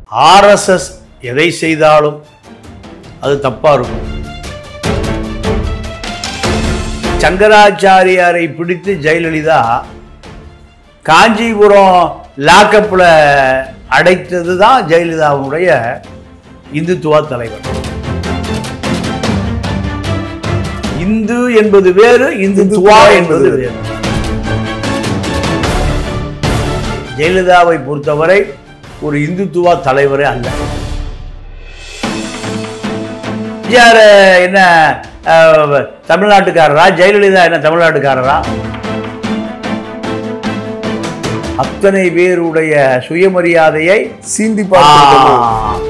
RSS எதை செய்தாலும் அது தப்பா இருக்கும் சங்கராச்சாரியாரை பிடித்து ஜெயலலிதா காஞ்சிபுரம் லாக்கப்ல அடைத்தது தான் ஜெயலலிதாவுடைய இந்துத்துவ தலைவர் இந்து என்பது வேறு இந்துத்துவா என்பது வேறு ஜெயலலிதாவை பொறுத்தவரை ஒரு இந்துத்துவா தலைவரே அல்ல எம்ஜிஆர் என்ன அஹ், தமிழ்நாட்டுக்காரரா ஜெயலலிதா என்ன தமிழ்நாட்டுக்காரரா அத்தனை பேருடைய சுயமரியாதையை சீண்டி ஆ, பார்த்து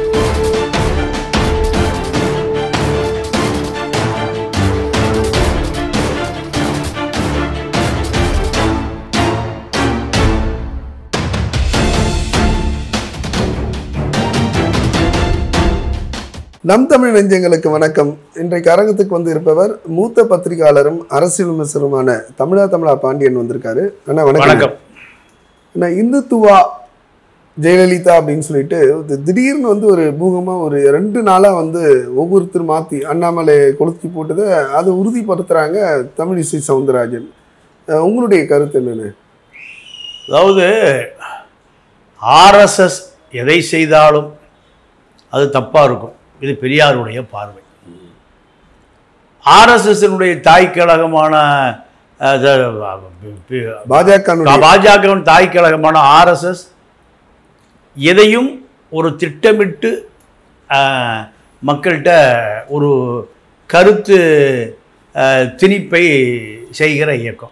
நம் தமிழ் நெஞ்சங்களுக்கு வணக்கம் இன்றைக்கு அரங்கத்துக்கு வந்து இருப்பவர் மூத்த பத்திரிகையாளரும் அரசியல் விமர்சனருமான தமிழா தமிழா பாண்டியன் வந்திருக்காரு அண்ணா வணக்கம் வணக்கம் அண்ணா இந்துத்துவா ஜெயலலிதா அப்படின்னு சொல்லிட்டு இது திடீர்னு வந்து ஒரு பூகமா ஒரு ரெண்டு நாளா வந்து ஒவ்வொருத்தர் மாத்தி அண்ணாமலை கொளுத்தி போட்டதை அதை உறுதிப்படுத்துறாங்க தமிழிசை சவுந்தரராஜன் அஹ் உங்களுடைய கருத்து என்னன்னு அதாவது ஆர்எஸ்எஸ் எதை செய்தாலும் அது தப்பா இருக்கும் இது பெரியாருடைய பார்வை ஆர்எஸ்எஸ்னுடைய தாய் கழகமான அஹ், த- பி- பாஜக பாஜகவின் தாய் கழகமான ஆர்எஸ்எஸ் எதையும் ஒரு திட்டமிட்டு அஹ், மக்கள்கிட்ட ஒரு கருத்து அஹ், திணிப்பை செய்கிற இயக்கம்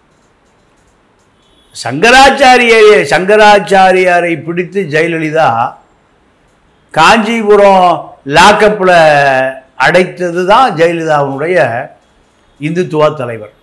சங்கராச்சாரியை சங்கராச்சாரியாரை பிடித்து ஜெயலலிதா காஞ்சிபுரம் லாக்கப்பில் அடைத்தது தான் ஜெயலலிதாவுடைய இந்துத்துவ தலைவர்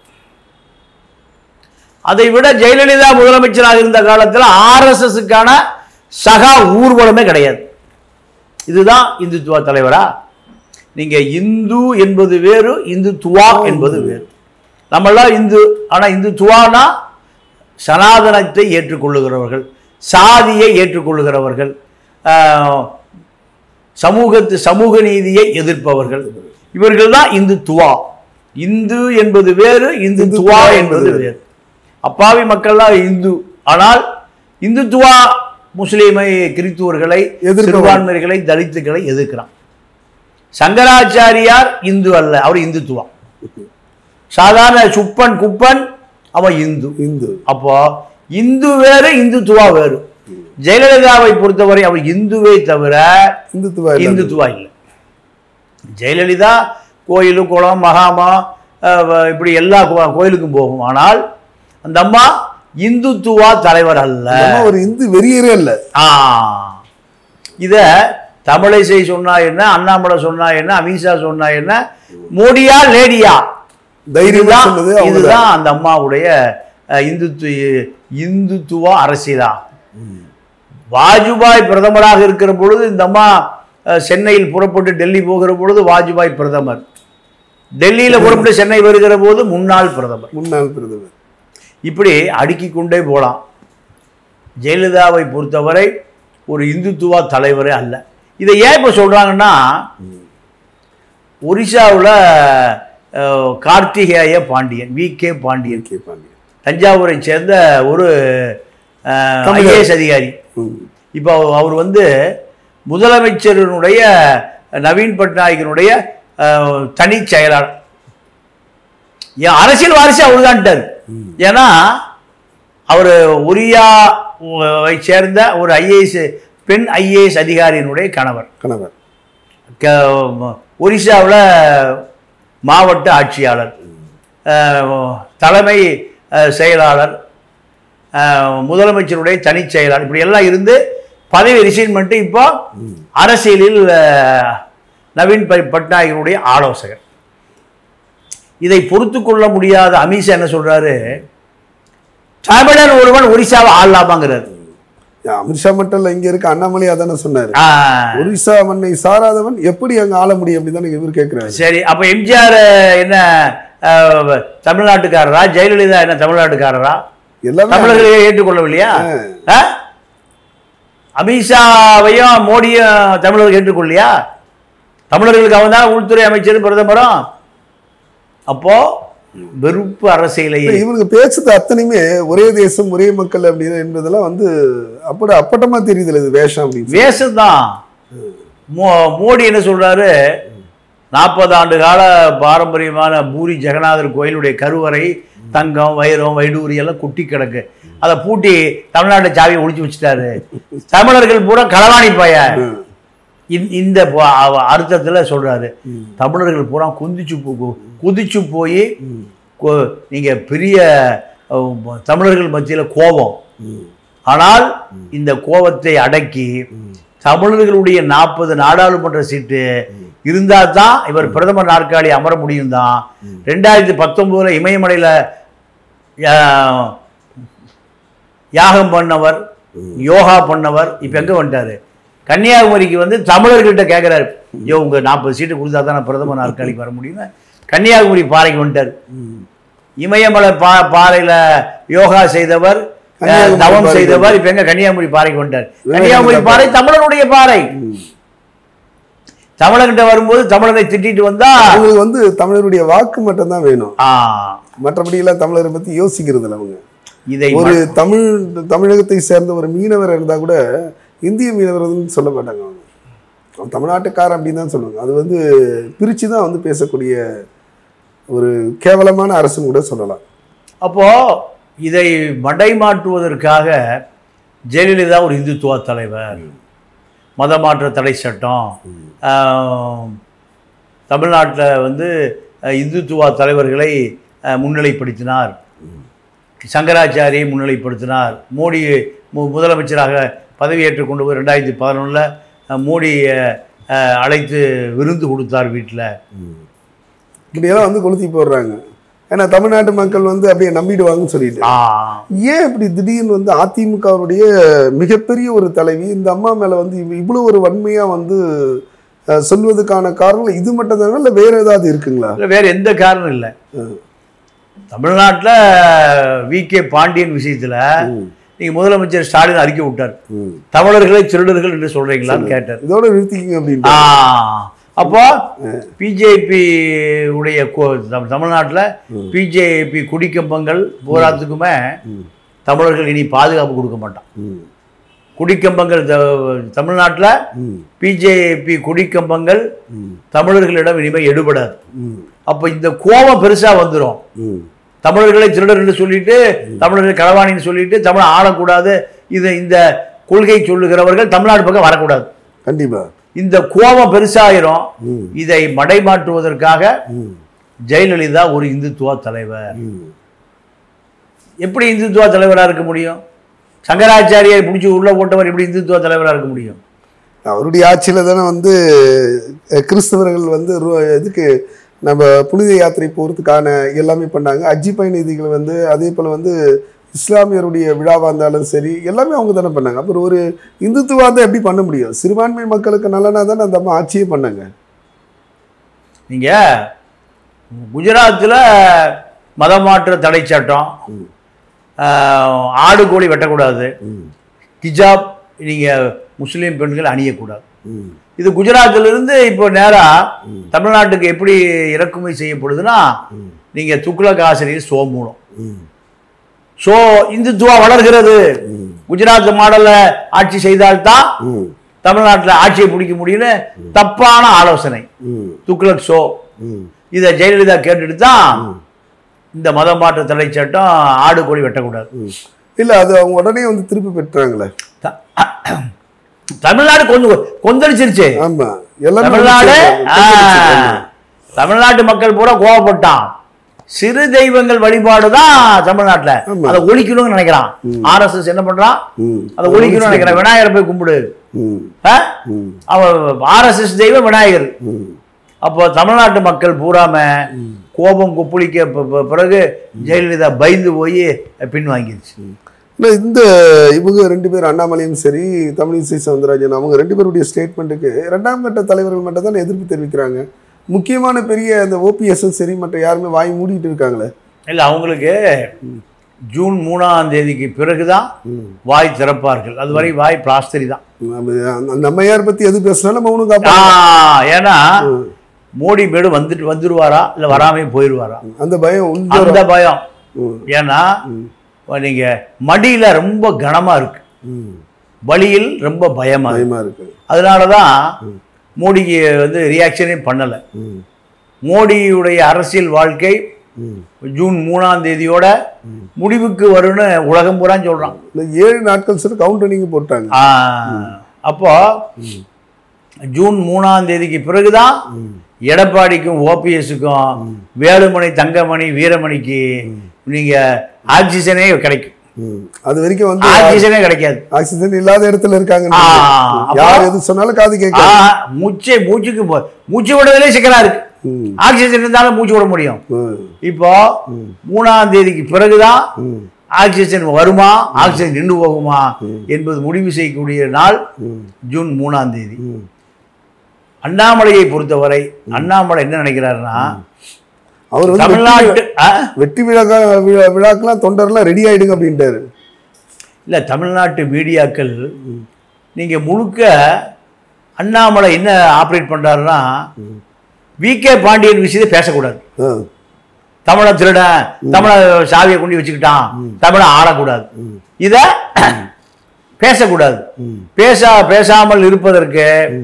அதை விட ஜெயலலிதா முதலமைச்சராக இருந்த காலத்தில் ஆர்எஸ்எஸ்க்கான சகா ஊர்வலமே கிடையாது இதுதான் இந்துத்துவ தலைவரா நீங்க இந்து என்பது வேறு இந்துத்துவா என்பது வேறு நம்மளாம் இந்து ஆனா இந்துத்துவானா சனாதனத்தை ஏற்றுக்கொள்ளுகிறவர்கள் சாதியை ஏற்றுக்கொள்ளுகிறவர்கள் ஆஹ், சமூகத்து சமூக நீதியை எதிர்ப்பவர்கள் இவர்கள் தான் இந்துத்துவா இந்து என்பது வேறு இந்துத்துவா என்பது வேறு அப்பாவி மக்கள்லாம் இந்து ஆனால் இந்துத்துவா முஸ்லீமை கிறித்துவர்களை எதிர்ப்பவர். சிறுபான்மைகளை தலித்துக்களை எதிர்க்கிறான் சங்கராச்சாரியார் இந்து அல்ல அவர் இந்துத்துவா சாதாரண சுப்பன் குப்பன் அவன் இந்து இந்து அப்போ இந்து வேறு இந்துத்துவா வேறு ஜெயலலிதாவை பொறுத்தவரை அவர் இந்துவே தவிர இந்துத்துவா இல்ல. இந்துத்துவா இல்லை ஜெயலலிதா கோயிலு குளம் மகாமா அஹ், வ- இப்படி எல்லா கோ- கோயிலுக்கும் போகும் ஆனால் அந்த அம்மா இந்துத்துவா தலைவர் அல்ல நம்ம ஒரு இந்து வெறியரே இல்ல ஆ இத தமிழிசை சொன்னா என்ன அண்ணாமலை சொன்னா என்ன அமித்ஷா சொன்னா என்ன மோடியா லேடியா தைரியமா இதுதான் சொன்னது அவங்க இதுதான் அந்த அம்மாவுடைய அஹ், இந்துத்து இந்துத்துவ அரசியலா வாஜ்பாய் பிரதமராக இருக்கிற பொழுது இந்த அம்மா அஹ், சென்னையில் புறப்பட்டு டெல்லி போகிற பொழுது வாஜ்பாய் பிரதமர் டெல்லியில புறப்பட்டு சென்னை வருகிற போது முன்னாள் பிரதமர் முன்னாள் பிரதமர் இப்படி அடுக்கிக் கொண்டே போகலாம் ஜெயலலிதாவை பொறுத்தவரை ஒரு இந்துத்துவா தலைவரே அல்ல இதை ஏன் இப்போ சொல்கிறாங்கன்னா ஒரிசாவில் Karthikeya Pandian V K Pandian K Pandian தஞ்சாவூரை சேர்ந்த ஒரு தமிழர். ஐஏஎஸ் அதிகாரி ம். இப்போ அவர் வந்து முதலமைச்சரினுடைய நவீன் பட்நாயகனுடைய அஹ், தனிச் செயலாளர் என் அரசியல் வாரிசு அவர்தான்ட்டார் ஏன்னா அவர் ஒரியாவை சேர்ந்த ஒரு ஐஏஎஸ் பெண் ஐஏஎஸ் அதிகாரியினுடைய கணவர் கணவர் க- ஒரிசாவில் மாவட்ட ஆட்சியாளர் அஹ், தலைமை அஹ், செயலாளர் அஹ், முதலமைச்சருடைய தனிச் செயலாளர் இப்படி எல்லாம் இருந்து பதவி ரிசைன் பண்ணிட்டு இப்போ அரசியலில் அஹ், நவீன் ப- பட்நாயகனுடைய ஆலோசகர் இதை பொறுத்து கொள்ள முடியாத அமித்ஷா என்ன சொல்றாரு தமிழன் ஒருவன் ஒரிசாவை ஆளலாமாங்கிறார் அமித்ஷா மட்டும் இல்ல இங்க இருக்க அண்ணாமலை அதானே சொன்னாரு ஆஹ், ஒரிசா மண்ணை சாராதவன் எப்படி அங்க ஆள முடியும் அப்படிதானே இவர் கேக்குறாரு சரி அப்ப எம்ஜிஆர் என்ன அஹ், தமிழ்நாட்டுக்காரரா ஜெயலலிதா என்ன தமிழ்நாட்டுக்காரரா எல்லாமே தமிழர்களை ஏற்றுக்கொள்ளவில்லையா ஆ? அமித்ஷாவையும் மோடியும் தமிழர்கள் ஏற்றுக்கொள்ளையா தமிழர்களுக்கு அவன் தான் உள்துறை அமைச்சர் பிரதமரும் அப்போ வெறுப்பு அரசியலை இல்ல, இவனுக்கு பேசுறது அத்தனையுமே ஒரே தேசம் ஒரே மக்கள் அப்படின்னு என்பதெல்லாம் வந்து அப்பட அப்பட்டமா தெரியுதுல இது வேஷம் அப்படின்னு வேஷம்தான் மோ மோடி என்ன சொல்றாரு நாற்பது ஆண்டு கால பாரம்பரியமான பூரி ஜெகநாதர் கோயிலுடைய கருவறை தங்கம் வைரம் வைடூரி எல்லாம் குட்டி கிடக்கு அதை பூட்டி தமிழ்நாட்டு சாவியை ஒழிச்சு வச்சுட்டாரு தமிழர்கள் பூரா களவாணி பைய இந்த- இந்த ப- அவ- அர்த்தத்துல சொல்றாரு தமிழர்கள் பூரா குந்திச்சு போ- குதிச்சு போய் நீங்க பெரிய அஹ், தமிழர்கள் மத்தியில கோபம் ஆனால் இந்த கோபத்தை அடக்கி தமிழர்களுடைய நாற்பது நாடாளுமன்ற சீட்டு இருந்தால் தான் இவர் பிரதமர் நாற்காலி அமர முடியும் தான் ரெண்டாயிரத்தி பத்தொம்போதில் இமயமலையில் யாகம் பண்ணவர் யோகா பண்ணவர் இப்போ எங்கே வந்துட்டாரு கன்னியாகுமரிக்கு வந்து தமிழர்கிட்ட கேட்குறாரு ஐயோ உங்கள் நாற்பது சீட்டு கொடுத்தா தான் நான் பிரதமர் நாற்காலிக்கு வர முடியும்னு கன்னியாகுமரி பாறைக்கு வந்துட்டார் இமயமலை பா பாறையில் யோகா செய்தவர் அஹ், கன்னியாகுமரி தவம் பாறைக்கு செய்தவர் இப்போ எங்க கன்னியாகுமரி பாறைக்கு வந்துட்டார் கன்னியாகுமரி பாறை தமிழருடைய பாறை தமிழர்கிட்ட வரும்போது தமிழரை திட்டிட்டு வந்தா அவங்களுக்கு வந்து தமிழருடைய வாக்கு மட்டும் தான் வேணும் ஆ, மற்றபடி எல்லாம் தமிழரை பத்தி யோசிக்கிறது இல்ல அவங்க இதை ஒரு தமிழ் தமிழகத்தை சேர்ந்த ஒரு மீனவர் இருந்தா கூட இந்திய மீனவர்னு சொல்ல மாட்டாங்க அவங்க அவன் தமிழ்நாட்டுக்காரன் அப்படின்னு தான் சொல்லுவாங்க அது வந்து பிரிச்சு தான் வந்து பேசக்கூடிய ஒரு கேவலமான அரசுன்னு கூட சொல்லலாம் அப்போ இதை மடைமாற்றுவதற்காக ஜெயலலிதா ஒரு இந்துத்துவ தலைவர் மதமாற்ற தடை சட்டம் தமிழ்நாட்டில் வந்து அஹ், இந்துத்துவ தலைவர்களை அஹ், முன்னிலைப்படுத்தினார் சங்கராச்சாரியை முன்னிலைப்படுத்தினார் மோடி மு- முதலமைச்சராக பதவியேற்றுக் கொண்டு போய் ரெண்டாயிரத்தி பதினொன்றில் மோடியை அஹ், அழைத்து விருந்து கொடுத்தார் வீட்டில் இப்படியெல்லாம் வந்து கொளுத்தி போடுறாங்க ஏன்னா தமிழ்நாட்டு மக்கள் வந்து அப்படியே நம்பிடுவாங்கன்னு சொல்லிட்டு ஆ ஏன் இப்படி திடீர்னு வந்து அதிமுகவுடைய மிகப்பெரிய ஒரு தலைவி இந்த அம்மா மேல வந்து இவ்- இவ்வளவு ஒரு வன்மையா வந்து அஹ், சொல்வதற்கான காரணம் இது மட்டும் தானே இல்லை வேற ஏதாவது இருக்குங்களா இல்ல வேற எந்த காரணம் இல்லை தமிழ்நாட்டில் வி கே பாண்டியன் விஷயத்துல நீங்க முதலமைச்சர் ஸ்டாலின் அறிக்கை விட்டார் ம். தமிழர்களை திருடர்கள் என்று சொல்றீங்களான்னு கேட்டார் இதோட நிறுத்திக்கிங்க ஆ, அப்படின்ட்டு அப்போ பிஜேபி உடைய தமிழ்நாட்டில் பிஜேபி குடிக்கம்பங்கள் பூராத்துக்குமே தமிழர்கள் இனி பாதுகாப்பு கொடுக்க மாட்டான் ம். குடிக்கம்பங்கள் தமிழ்நாட்டில் ம். பிஜேபி குடிக்கம்பங்கள் ம். தமிழர்களிடம் இனிமேல் எடுபடாது ம். அப்போ இந்த கோபம் பெருசா வந்துடும் ம். தமிழர்களை திருடர்னு சொல்லிட்டு தமிழர்களை களவாணின்னு சொல்லிட்டு தமிழை ஆளக்கூடாது இது இந்த கொள்கை சொல்லுகிறவர்கள் தமிழ்நாடு பக்கம் வரக்கூடாது கண்டிப்பா இந்த கோபம் பெருசாயிரும் ம். இதை மடைமாற்றுவதற்காக ம். ஜெயலலிதா ஒரு இந்துத்துவ தலைவர் ம். எப்படி இந்துத்துவ தலைவராக இருக்க முடியும் சங்கராச்சாரியை பிடிச்சி உள்ள போட்டவர் எப்படி இந்துத்துவ தலைவராக இருக்க முடியும் அவருடைய ஆட்சியில தானே வந்து அஹ், கிறிஸ்தவர்கள் வந்து ரு- இதுக்கு நம்ம புனித யாத்திரை போகிறதுக்கான எல்லாமே பண்ணாங்க அஜி பயணிதிகள் வந்து அதே போல் வந்து இஸ்லாமியருடைய விழாவாக இருந்தாலும் சரி எல்லாமே அவங்க தானே பண்ணாங்க அப்புறம் ஒரு இந்துத்துவாதம் எப்படி பண்ண முடியும் சிறுபான்மை மக்களுக்கு நல்லனா தானே அந்த அம்மா ஆட்சியே பண்ணாங்க நீங்க குஜராத்தில் மதமாற்ற தடை சட்டம் ஆஹ், ஆடு கோழி வெட்டக்கூடாது ம். ஹிஜாப் நீங்க முஸ்லீம் பெண்கள் அணியக்கூடாது ம். இது குஜராத்திலிருந்து இப்போ நேரா தமிழ்நாட்டுக்கு எப்படி இறக்குமதி செய்யப்படுதுன்னா ம். நீங்க துக்ளக் ஆசிரியர் சோ மூலம் ம். சோ இந்துத்துவா வளர்கிறது ம். குஜராத் மாடல்ல ஆட்சி செய்தால்தான் ம். தமிழ்நாட்டில் ஆட்சியை பிடிக்க முடியும்னு தப்பான ஆலோசனை ம். துக்ளக் ஷோ ம். இதை ஜெயலலிதா கேட்டுட்டு தான் இந்த மதம் மாற்ற தடை சட்டம் ஆடு கோழி வெட்டக்கூடாது ம். இல்ல அது அவங்க உடனே வந்து திருப்பி பெற்றாங்களே த- தமிழ்நாடு கொஞ்சம் கொந்தளிச்சிருச்சு ஆமா எல்லாமே தமிழ்நாடு வந்து- ஆ, தமிழ்நாட்டு மக்கள் பூரா கோவப்பட்டான் சிறு தெய்வங்கள் வழிபாடு தான் தமிழ்நாட்டுல ஆமா. அதை ஒழிக்கணும்னு நினைக்கிறான் ஆர்எஸ்எஸ் என்ன பண்றான் ம். அதை ஒழிக்கணும்னு நினைக்கிறான் விநாயகரை போய் கும்பிடு ம். ஆ? ம். அவன் ஆர்எஸ்எஸ் தெய்வம் விநாயகர் ம். அப்போ தமிழ்நாட்டு மக்கள் பூராம கோபம் கொப்புளிக்க ப- ப- பிறகு ஜெயலலிதா பயந்து போய் பின்வாங்கிருச்சு இல்ல, இந்த இவங்க ரெண்டு பேர் அண்ணாமலையும் சரி தமிழிசை சவுந்தரராஜன் அவங்க ரெண்டு பேருடைய ஸ்டேட்மெண்ட்டுக்கு இரண்டாம் கட்ட தலைவர்கள் மட்டும் தான் எதிர்ப்பு தெரிவிக்கிறாங்க முக்கியமான பெரிய அந்த ஓபிஎஸ்ஸும் சரி மற்ற யாருமே வாய் மூடிட்டு இருக்காங்களே இல்லை அவங்களுக்கு ஜூன் மூணாம் தேதிக்கு பிறகுதான் ம். வாய் திறப்பார்கள் அதுவரை வாய் பிளாஸ்டரி தான் நம்ம அந்த- அந்த அம்மையார் பத்தி எது பேசினாலும் மௌனம் ஆ, காப்பா ஏன்னா மோடி மேடு வந்துட்டு வந்துருவாரா இல்ல வராமே போயிடுவாரா அந்த பயம் உள்ள அந்த பயம் ம். ஏன்னா நீங்க மடியில ரொம்ப கனமா இருக்கு ம். வலியில் ரொம்ப பயமா இருக்கு பயமா இருக்கு அதனாலதான் மோடிக்கு வந்து ரியாக்ஷனே பண்ணல ம். மோடியுடைய அரசியல் வாழ்க்கை ம். ஜூன் மூணாம் தேதியோட முடிவுக்கு வரும்னு உலகம் பூரா சொல்றான் இந்த ஏழு நாட்கள் சார் கவுண்டர் நீங்க போட்டாங்க ஆ, அப்போ ஜூன் மூணாம் தேதிக்கு பிறகுதான் எடப்பாடிக்கும் ஓபிஎஸ்க்கும் வேலுமணி தங்கமணி வீரமணிக்கு நீங்க ஆக்சிஜனே கிடைக்கும் ம். அது வரைக்கும் வந்து ஆக்சிஜனே கிடைக்காது ஆக்சிஜன் இல்லாத இடத்துல இருக்காங்க ஆ, யார் எது சொன்னாலும் காது ஆ, கேட்க மூச்சே மூச்சுக்கு போ- மூச்சு விடுறதுலே சிக்கலா இருக்கு ம். ஆக்சிஜன் இருந்தாலும் மூச்சு விட முடியும் ம். இப்போ மூணாம் தேதிக்கு பிறகுதான் ம். ஆக்சிஜன் வருமா ஆக்சிஜன் நின்று போகுமா என்பது முடிவு செய்யக்கூடிய நாள் ம். ஜூன் மூணாம் தேதி ம். அண்ணாமலையை பொறுத்தவரை அண்ணாமலை என்ன நினைக்கிறாருன்னா அவர் வந்து வெற்றி தமிழ்நாட்டு ஆ? வெற்றி விழா விழா- விழாக்கெல்லாம் தொண்டர்லாம் ரெடி ஆயிடுங்க அப்படின்ட்டாரு இல்ல தமிழ்நாட்டு மீடியாக்கள் நீங்க முழுக்க அண்ணாமலை என்ன ஆப்ரேட் பண்றாருன்னா வி கே பாண்டியன் விஷயத்தை பேசக்கூடாது ஆ. தமிழ திருடன் தமிழ சாவியை கொண்டு வச்சுக்கிட்டான் தமிழ ஆளக்கூடாது இத பேசக்கூடாது ம். பேசா பேசாமல் இருப்பதற்கு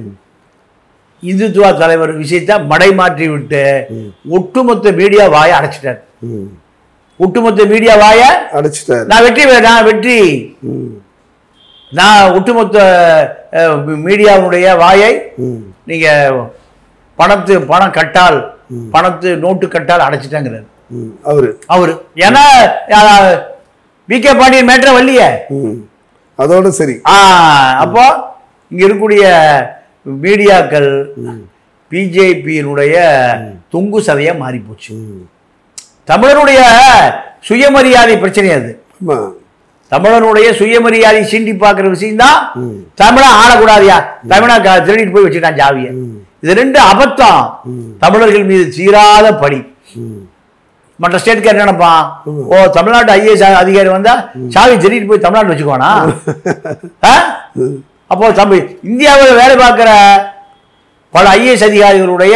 இந்துத்துவா தலைவர் விஷயத்தை மடைமாற்றி விட்டு ஒட்டுமொத்த மீடியா வாயை அடைச்சிட்டார் ம். ஒட்டுமொத்த மீடியா வாயை அடைச்சிட்டாரு நான் வெற்றி வே- நான் வெற்றி ம். நான் ஒட்டுமொத்த அஹ், மீடியாவுடைய வாயை ம். நீங்க பணத்து பணம் கட்டால் பணத்து நோட்டு கட்டால் அடைச்சிட்டாங்கிறார் ம். அவரு அவரு ஏன்னா வி கே பாண்டியன் மேட்ரே வரலையே ம். அதோட சரி ஆ, அப்போ இங்க இருக்கக்கூடிய மீடியாக்கள் பிஜேபியினுடைய தொங்கு சதையா மாறி போச்சு ம். தமிழருடைய சுயமரியாதை பிரச்சனை அது ஆமா தமிழனுடைய சுயமரியாதை சீண்டி பார்க்குற விஷயம்தான் ம். தமிழா ஆளக்கூடாதியா தமிழா க- திருடிட்டு போய் வச்சுட்டான் ஜாவிய இது ரெண்டு அபத்தம் தமிழர்கள் மீது தீராத படி ம். மற்ற ஸ்டேட்கார் என்ன நினைப்பான் ஓ தமிழ்நாட்டு ஐஏஎஸ் அதிகாரி வந்தா சாவி திருடிட்டு போய் தமிழ்நாட்டு வச்சுக்குவானா ஆ? அப்போ தம்பி இந்தியாவில் வேலை பார்க்குற பல ஐஏஎஸ் அதிகாரிகளுடைய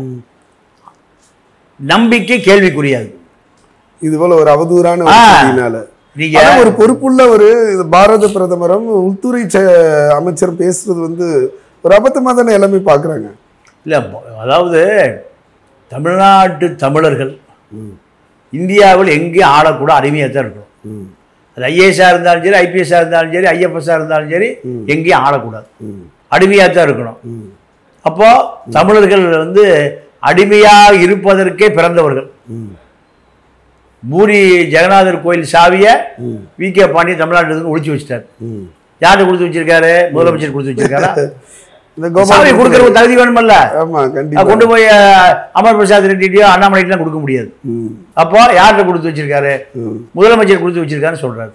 நம்பிக்கை கேள்விக்குரியாது இது போல ஒரு அவதூறான ஒரு ஆ. செய்தியினால நீங்க ஆனா ஒரு பொறுப்புள்ள ஒரு பாரத பிரதமரும் உள்துறை செ- அமைச்சர் பேசுறது வந்து ஒரு அபத்தமா தானே எல்லாமே பாக்குறாங்க இல்லை அதாவது தமிழ்நாட்டு தமிழர்கள் இந்தியாவில் எங்கேயும் ஆளக்கூட அடிமையாக தான் இருக்கணும் ம். அது ஐஏஎஸ்ஸாக இருந்தாலும் சரி ஐபிஎஸ்ஸாக இருந்தாலும் சரி ஐஎஃப்எஸ்ஸாக இருந்தாலும் சரி எங்கேயும் ஆளக்கூடாது ம். அடிமையாக தான் இருக்கணும் ம். அப்போ தமிழர்கள் வந்து அடிமையாக இருப்பதற்கே பிறந்தவர்கள் ம். பூரி ஜெகநாதர் கோயில் சாவியை ம். வி கே பாண்டியன் தமிழ்நாட்டுக்கு ஒழிச்சு வச்சிட்டார் ம். யார்கிட்ட கொடுத்து வச்சிருக்காரு முதலமைச்சர் கொடுத்து வச்சிருக்காரா இந்த சாவி கோபால் கொடுக்குற ஒரு தகுதி வேணுமல்ல ஆமா அது கண்டிப்பா கொண்டு போய் அஹ், அமர் பிரசாத் ரெட்டியோ அண்ணாமலைக்கெல்லாம் கொடுக்க முடியாது ம். அப்போ யார்கிட்ட கொடுத்து வச்சிருக்காரு ம். முதலமைச்சர் கொடுத்து வச்சிருக்காருன்னு சொல்றாரு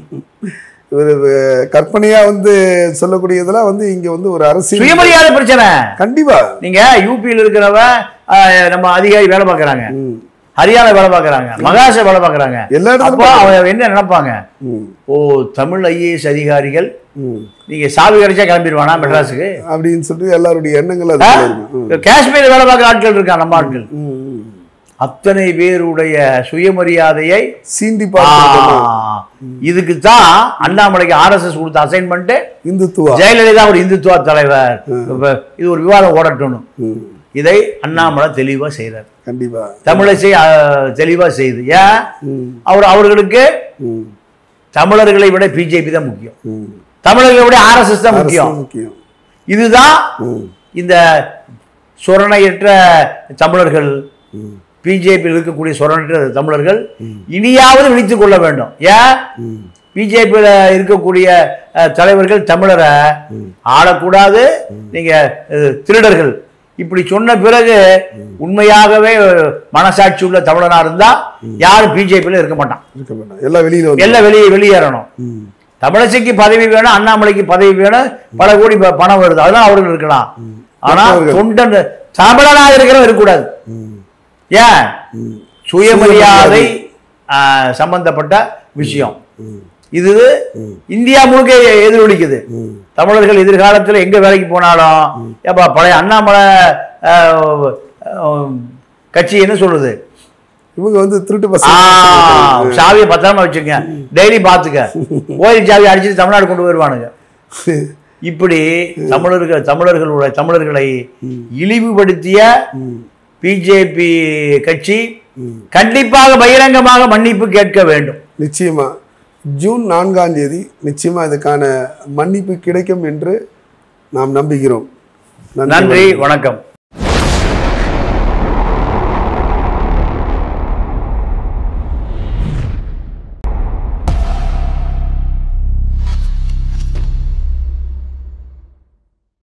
ஒரு அஹ், கற்பனையா வந்து சொல்லக்கூடியதெல்லாம் வந்து இங்க வந்து ஒரு அரசியல் சுயமரியாதை பிரச்சனை கண்டிப்பா நீங்க யூபியில் இருக்கிறவன் அஹ், நம்ம அதிகாரி வேலை பார்க்கறாங்க ம். ஹரியானா வேலை பார்க்கறாங்க மகாராஷ்டிரா வேலை பார்க்கறாங்க எல்லா இடத்துலயும் அப்போ அவன் என்ன நினைப்பாங்க ம். ஓ தமிழ் ஐஏஎஸ் அதிகாரிகள் ம். நீங்க சாவி கிடைச்சா கிளம்பிடுவானா மெட்ராஸுக்கு அப்படின்னு சொல்லிட்டு எல்லாருடைய எண்ணங்கள் அது ஆ? இருக்கும். ம். காஷ்மீர் வேலை பார்க்குற ஆட்கள் இருக்கான் நம்ம ஆட்கள் ம். ம். அத்தனை பேருடைய சுயமரியாதையை சீண்டி ஆ, பார்த்து இதுக்கு தான் அண்ணாமலைக்கு ஆர்எஸ்எஸ் கொடுத்த அசைன்மெண்ட் இந்துத்துவா ஜெயலலிதா ஒரு இந்துத்துவ தலைவர் இப்ப இது ஒரு விவாதம் ஓடட்டும்னு ம். இதை அண்ணாமலை தெளிவா செய்றார் கண்டிப்பா தமிழிசை அஹ், தெளிவா செய்யுது ஏன் ம். அவர் அவர்களுக்கு ம். தமிழர்களை விட பிஜேபி தான் முக்கியம் ம். தமிழர்களை விட ஆர்எஸ்எஸ் தான் முக்கியம் அரசு முக்கியம் இதுதான் ம். இந்த சுரணையற்ற தமிழர்கள் ம். பிஜேபியில் இருக்கக்கூடிய சுரணையற்ற தமிழர்கள் இனியாவது விழித்துக் கொள்ள வேண்டும் ஏன் ம். பிஜேபியில் இருக்கக்கூடிய அஹ், தலைவர்கள் தமிழரை ஆளக்கூடாது நீங்க அஹ், திருடர்கள் இப்படி சொன்ன பிறகு உண்மையாகவே மனசாட்சி உள்ள தமிழனா இருந்தா யாரும் பிஜேபியில் இருக்க மாட்டான் இருக்க வேண்டாம் எல்லாம் வெளியில வந்து எல்லாம் வெளியே வெளியேறணும் ம். தமிழிசைக்கு பதவி வேணும் அண்ணாமலைக்கு பதவி வேணும் பல கோடி ப- பணம் வருது அதெல்லாம் அவர்கள் இருக்கலாம் ஆனா மற்றவர்கள். தொண்டன் தமிழனாக இருக்கிறவன் இருக்கக்கூடாது ம். ஏன் ம். சுயமரியாதை ஆஹ், சம்பந்தப்பட்ட விஷயம் ம் இது இந்தியா முழுக்க எதிரொலிக்குது ம் தமிழர்கள் எதிர்காலத்தில் எங்க வேலைக்கு போனாலும் ஏப்பா பழைய அண்ணாமலை ஆஹ், ஆஹ், கட்சி என்ன சொல்லுது இவங்க வந்து திருட்டு ஆ, பசங்க சாவியை பத்திரமா வச்சுங்க டெய்லி பார்த்துக்க கோயில் சாவி அடிச்சுட்டு தமிழ்நாடு கொண்டு வருவானுங்க இப்படி தமிழர்கள் தமிழர்களுடைய தமிழர்களை இழிவுபடுத்திய பிஜேபி கட்சி கண்டிப்பாக பகிரங்கமாக மன்னிப்பு கேட்க வேண்டும் நிச்சயமா ஜூன் நான்காம் தேதி நிச்சயமா இதுக்கான மன்னிப்பு கிடைக்கும் என்று நாம் நம்புகிறோம் நன்றி வணக்கம்